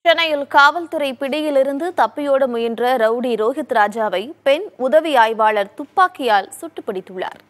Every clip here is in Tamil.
சென்னையில் காவல்துறை பிடியிலிருந்து தப்பியோட முயன்ற ரவுடி ரோஹித் ராஜாவை பெண் உதவி ஆய்வாளர் துப்பாக்கியால் சுட்டுப் பிடித்துள்ளார்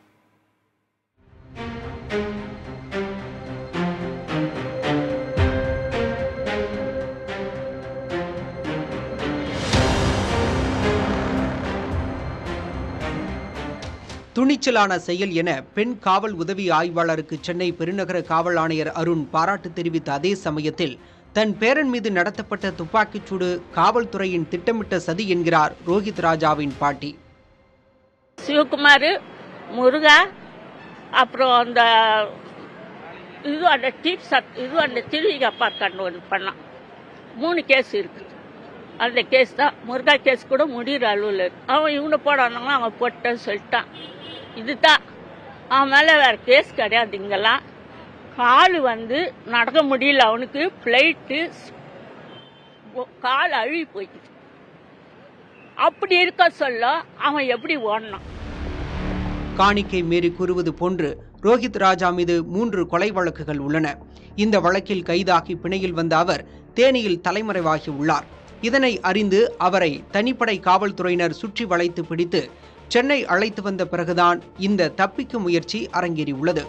துணிச்சலான செயல் என பெண் காவல் உதவி ஆய்வாளருக்கு சென்னை பெருநகர காவல் ஆணையர் அருண் பாராட்டு தெரிவித்த அதே சமயத்தில் தன் பேரன் மீது நடத்தப்பட்ட துப்பாக்கிச்சூடு காவல்துறையின் திட்டமிட்ட சதி என்கிறார் ரோஹித் ராஜாவின் பாட்டி சிவகுமார் முருகா அப்புறம் அந்த இது அந்த டீப் சத் இது அந்த திருவிக பார்க்கான்னு ஒன்று பண்ணான் மூணு கேஸ் இருக்குது அந்த கேஸ் தான் முருகா கேஸ் கூட முடிகிற அளவில் இருக்கு அவன் இவனை போடானாலும் அவன் போட்டேன்னு சொல்லிட்டான் இதுதான் அவன் மேலே வேற கேஸ் கிடையாது இங்கெல்லாம் கால் வந்து நடக்க முடியல அவனுக்கு ஃப்ளைட்டு கால் அழுகி போயிடுச்சு அப்படி இருக்க சொல்ல அவன் எப்படி ஓடினான் காணிக்கை மீறி கூறுவது போன்று ரோஹித் ராஜா மீது மூன்று கொலை வழக்குகள் உள்ளன இந்த வழக்கில் கைதாகி பிணையில் வந்த அவர் தேனியில் தலைமறைவாகி உள்ளார் இதனை அறிந்து அவரை தனிப்படை காவல்துறையினர் சுற்றி வளைத்து பிடித்து சென்னை அழைத்து வந்த பிறகுதான் இந்த தப்பிக்கும் முயற்சி அரங்கேறியுள்ளது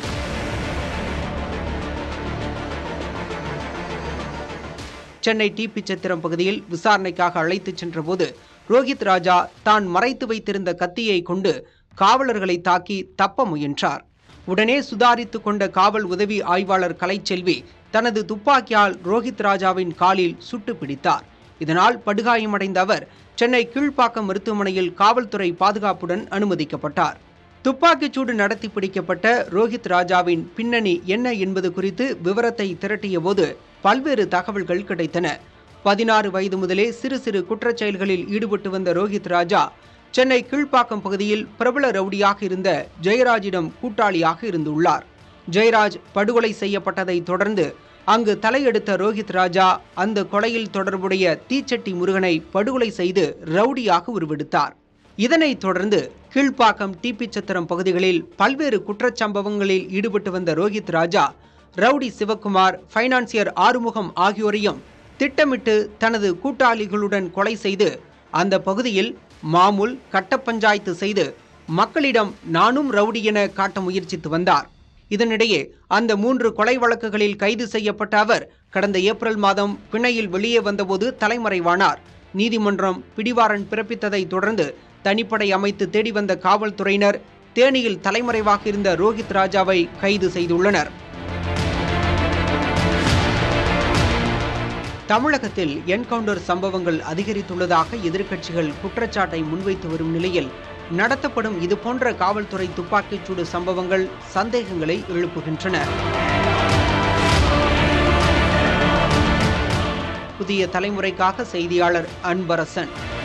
சென்னை டிபி சத்திரம் பகுதியில் விசாரணைக்காக அழைத்துச் சென்றபோது ரோஹித் ராஜா தான் மறைத்து வைத்திருந்த கத்தியை கொண்டு காவலர்களை தாக்கி தப்ப முயன்றார் உடனே சுதாரித்துக் கொண்ட காவல் உதவி ஆய்வாளர் கலைச்செல்வி தனது துப்பாக்கியால் ரோஹித் ராஜாவின் காலில் சுட்டு பிடித்தார் இதனால் படுகாயமடைந்த அவர் சென்னை கீழ்ப்பாக்கம் மருத்துவமனையில் காவல்துறை பாதுகாப்புடன் அனுமதிக்கப்பட்டார் துப்பாக்கிச்சூடு நடத்தி பிடிக்கப்பட்ட ரோஹித் ராஜாவின் பின்னணி என்ன என்பது குறித்து விவரத்தை திரட்டிய போது பல்வேறு தகவல்கள் கிடைத்தன பதினாறு வயது முதலே சிறு சிறு குற்றச் செயல்களில் ஈடுபட்டு வந்த ரோஹித் ராஜா சென்னை கீழ்ப்பாக்கம் பகுதியில் பிரபல ரவுடியாக இருந்த ஜெயராஜிடம் கூட்டாளியாக இருந்துள்ளார் ஜெயராஜ் படுகொலை செய்யப்பட்டதை தொடர்ந்து அங்கு தலையெடுத்த ரோஹித் ராஜா அந்த கொலையில் தொடர்புடைய தீச்சட்டி முருகனை படுகொலை செய்து ரவுடியாக உருவெடுத்தார் இதனைத் தொடர்ந்து கீழ்ப்பாக்கம் டிபி சத்திரம் பகுதிகளில் பல்வேறு குற்றச்சம்பவங்களில் ஈடுபட்டு வந்த ரோஹித் ராஜா ரவுடி சிவக்குமார் ஃபைனான்சியர் ஆறுமுகம் ஆகியோரையும் திட்டமிட்டு தனது கூட்டாளிகளுடன் கொலை செய்து அந்த பகுதியில் மாமூல் கட்ட பஞ்சாயத்து செய்து மக்களிடம் நானும் ரவுடி என காட்ட முயற்சித்து வந்தார் இதனிடையே அந்த மூன்று கொலை வழக்குகளில் கைது செய்யப்பட்ட அவர் கடந்த ஏப்ரல் மாதம் பிணையில் வெளியே வந்தபோது தலைமறைவானார் நீதிமன்றம் பிடிவாரன் பிறப்பித்ததை தொடர்ந்து தனிப்படை அமைத்து தேடி வந்த காவல்துறையினர் தேனியில் தலைமறைவாக இருந்த ரோஹித் ராஜாவை கைது செய்துள்ளனர் தமிழகத்தில் என்கவுண்டர் சம்பவங்கள் அதிகரித்துள்ளதாக எதிர்க்கட்சிகள் குற்றச்சாட்டை முன்வைத்து வரும் நிலையில் நடத்தப்படும் இதுபோன்ற காவல்துறை துப்பாக்கிச்சூடு சம்பவங்கள் சந்தேகங்களை எழுப்புகின்றன புதிய தலைமுறைக்காக செய்தியாளர் அன்பரசன்